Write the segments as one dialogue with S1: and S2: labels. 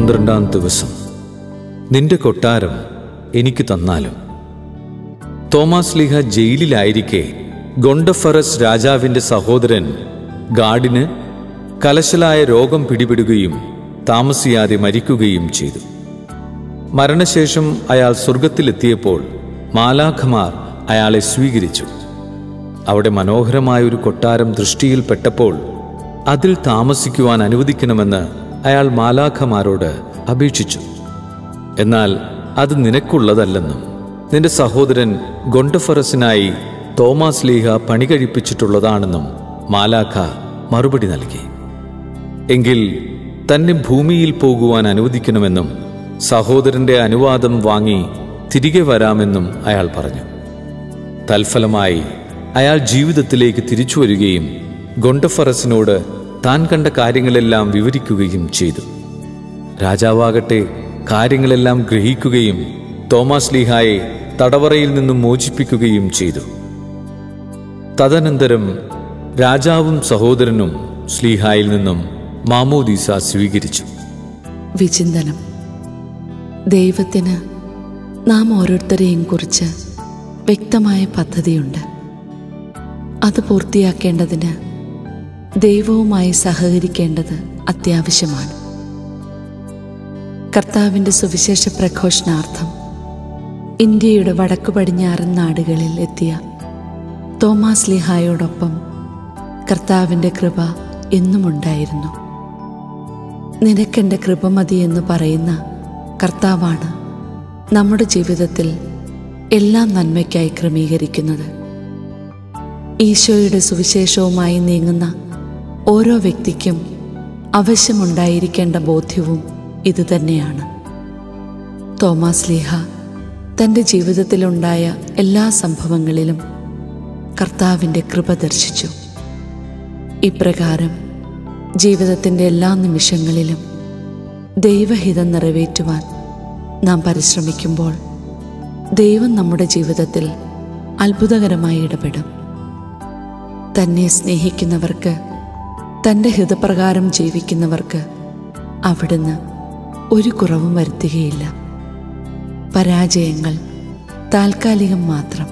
S1: പന്ത്രണ്ടാം ദിവസം നിന്റെ കൊട്ടാരം എനിക്ക് തന്നാലും തോമാസ് ലീഹ ജയിലിലായിരിക്കെ ഗൊണ്ടഫറസ് രാജാവിൻ്റെ സഹോദരൻ ഗാഡിന് കലശലായ രോഗം പിടിപെടുകയും താമസിയാതെ മരിക്കുകയും ചെയ്തു മരണശേഷം അയാൾ സ്വർഗത്തിലെത്തിയപ്പോൾ മാലാഖമാർ അയാളെ സ്വീകരിച്ചു അവിടെ മനോഹരമായ ഒരു കൊട്ടാരം ദൃഷ്ടിയിൽപ്പെട്ടപ്പോൾ അതിൽ താമസിക്കുവാൻ അനുവദിക്കണമെന്ന് അയാൾ മാലാഖമാരോട് അപേക്ഷിച്ചു എന്നാൽ അത് നിനക്കുള്ളതല്ലെന്നും നിന്റെ സഹോദരൻ ഗൊണ്ടഫറസിനായി തോമാസ് ലീഹ പണി കഴിപ്പിച്ചിട്ടുള്ളതാണെന്നും മാലാഖ മറുപടി നൽകി എങ്കിൽ തന്നെ ഭൂമിയിൽ പോകുവാൻ അനുവദിക്കണമെന്നും സഹോദരന്റെ അനുവാദം വാങ്ങി തിരികെ വരാമെന്നും അയാൾ പറഞ്ഞു തൽഫലമായി അയാൾ ജീവിതത്തിലേക്ക് തിരിച്ചു വരികയും ഗൊണ്ടഫറസിനോട് താൻ കണ്ട കാര്യങ്ങളെല്ലാം വിവരിക്കുകയും ചെയ്തു രാജാവാകട്ടെ കാര്യങ്ങളെല്ലാം ഗ്രഹിക്കുകയും തോമാസ് ലീഹായെ തടവറയിൽ നിന്നും മോചിപ്പിക്കുകയും ചെയ്തു തദനന്തരം രാജാവും സഹോദരനും സ്ലീഹായിൽ നിന്നും മാമോദീസ സ്വീകരിച്ചു
S2: വിചിന്തനം ദൈവത്തിന് നാം ഓരോരുത്തരെയും കുറിച്ച് വ്യക്തമായ പദ്ധതിയുണ്ട് അത് പൂർത്തിയാക്കേണ്ടതിന് ദൈവവുമായി സഹകരിക്കേണ്ടത് അത്യാവശ്യമാണ് കർത്താവിൻ്റെ സുവിശേഷ പ്രഘോഷണാർത്ഥം ഇന്ത്യയുടെ വടക്കു പടിഞ്ഞാറൻ നാടുകളിൽ എത്തിയ തോമാസ് ലിഹായോടൊപ്പം കർത്താവിൻ്റെ കൃപ എന്നുമുണ്ടായിരുന്നു നിനക്കെൻ്റെ കൃപ മതി എന്ന് പറയുന്ന കർത്താവാണ് നമ്മുടെ ജീവിതത്തിൽ എല്ലാം നന്മയ്ക്കായി ക്രമീകരിക്കുന്നത് ഈശോയുടെ സുവിശേഷവുമായി നീങ്ങുന്ന ഓരോ വ്യക്തിക്കും ആവശ്യമുണ്ടായിരിക്കേണ്ട ബോധ്യവും ഇതുതന്നെയാണ് തോമാസ് ലീഹ തൻ്റെ ജീവിതത്തിലുണ്ടായ എല്ലാ സംഭവങ്ങളിലും കർത്താവിൻ്റെ കൃപ ദർശിച്ചു ഇപ്രകാരം ജീവിതത്തിൻ്റെ എല്ലാ നിമിഷങ്ങളിലും ദൈവഹിതം നിറവേറ്റുവാൻ നാം പരിശ്രമിക്കുമ്പോൾ ദൈവം നമ്മുടെ ജീവിതത്തിൽ അത്ഭുതകരമായി ഇടപെടും തന്നെ സ്നേഹിക്കുന്നവർക്ക് തൻ്റെ ഹിതപ്രകാരം ജീവിക്കുന്നവർക്ക് അവിടുന്ന് ഒരു കുറവും വരുത്തുകയില്ല പരാജയങ്ങൾ താൽക്കാലികം മാത്രം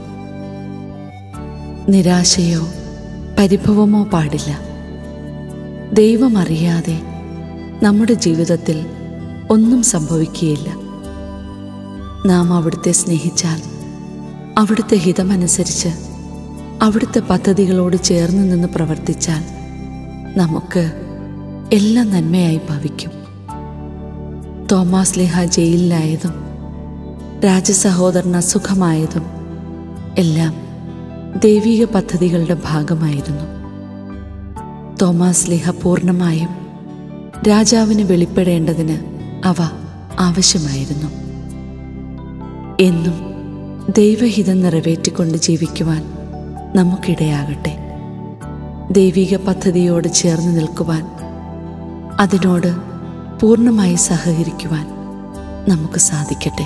S2: നിരാശയോ പരിഭവമോ പാടില്ല ദൈവം അറിയാതെ നമ്മുടെ ജീവിതത്തിൽ ഒന്നും സംഭവിക്കുകയില്ല നാം അവിടുത്തെ സ്നേഹിച്ചാൽ അവിടുത്തെ ഹിതമനുസരിച്ച് അവിടുത്തെ പദ്ധതികളോട് ചേർന്ന് നിന്ന് പ്രവർത്തിച്ചാൽ നമുക്ക് എല്ലാം നന്മയായി ഭവിക്കും തോമാസ് ലിഹ ജയിലിലായതും രാജസഹോദരൻ അസുഖമായതും എല്ലാം ദൈവിക പദ്ധതികളുടെ ഭാഗമായിരുന്നു തോമാസ് ലിഹ പൂർണ്ണമായും രാജാവിന് വെളിപ്പെടേണ്ടതിന് അവ ആവശ്യമായിരുന്നു എന്നും ദൈവഹിതം നിറവേറ്റിക്കൊണ്ട് ജീവിക്കുവാൻ നമുക്കിടയാകട്ടെ ദൈവിക പദ്ധതിയോട് ചേർന്ന് നിൽക്കുവാൻ അതിനോട് പൂർണ്ണമായി സഹകരിക്കുവാൻ നമുക്ക് സാധിക്കട്ടെ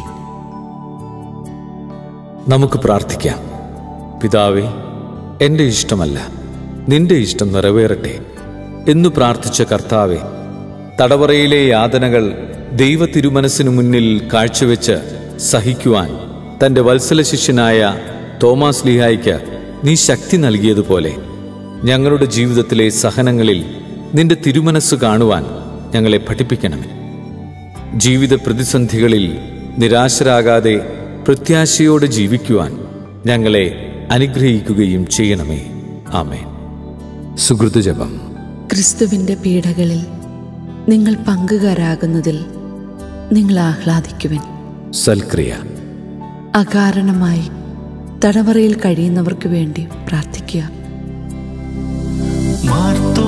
S1: നമുക്ക് പ്രാർത്ഥിക്കാം പിതാവേ എൻ്റെ ഇഷ്ടമല്ല നിന്റെ ഇഷ്ടം നിറവേറട്ടെ എന്നു പ്രാർത്ഥിച്ച കർത്താവെ തടവറയിലെ യാതനകൾ ദൈവ തിരുമനസ്സിനു മുന്നിൽ കാഴ്ചവെച്ച് സഹിക്കുവാൻ തൻ്റെ വത്സല ശിഷ്യനായ തോമാസ് ലിഹായ്ക്ക് നീ ശക്തി നൽകിയതുപോലെ ഞങ്ങളുടെ ജീവിതത്തിലെ സഹനങ്ങളിൽ നിന്റെ തിരുമനസ് കാണുവാൻ ഞങ്ങളെ പഠിപ്പിക്കണമേ ജീവിത പ്രതിസന്ധികളിൽ നിരാശരാകാതെ പ്രത്യാശയോടെ ജീവിക്കുവാൻ ഞങ്ങളെ അനുഗ്രഹിക്കുകയും ചെയ്യണമേ ആമേൻ സുഹൃത്തുജപം
S2: ക്രിസ്തുവിൻ്റെ പീഡകളിൽ നിങ്ങൾ പങ്കുകാരാകുന്നതിൽ നിങ്ങൾ ആഹ്ലാദിക്കുവിൻ
S1: സൽക്രിയ
S2: അകാരണമായി തടവറയിൽ കഴിയുന്നവർക്ക് വേണ്ടി പ്രാർത്ഥിക്കുക
S3: മാർത്തു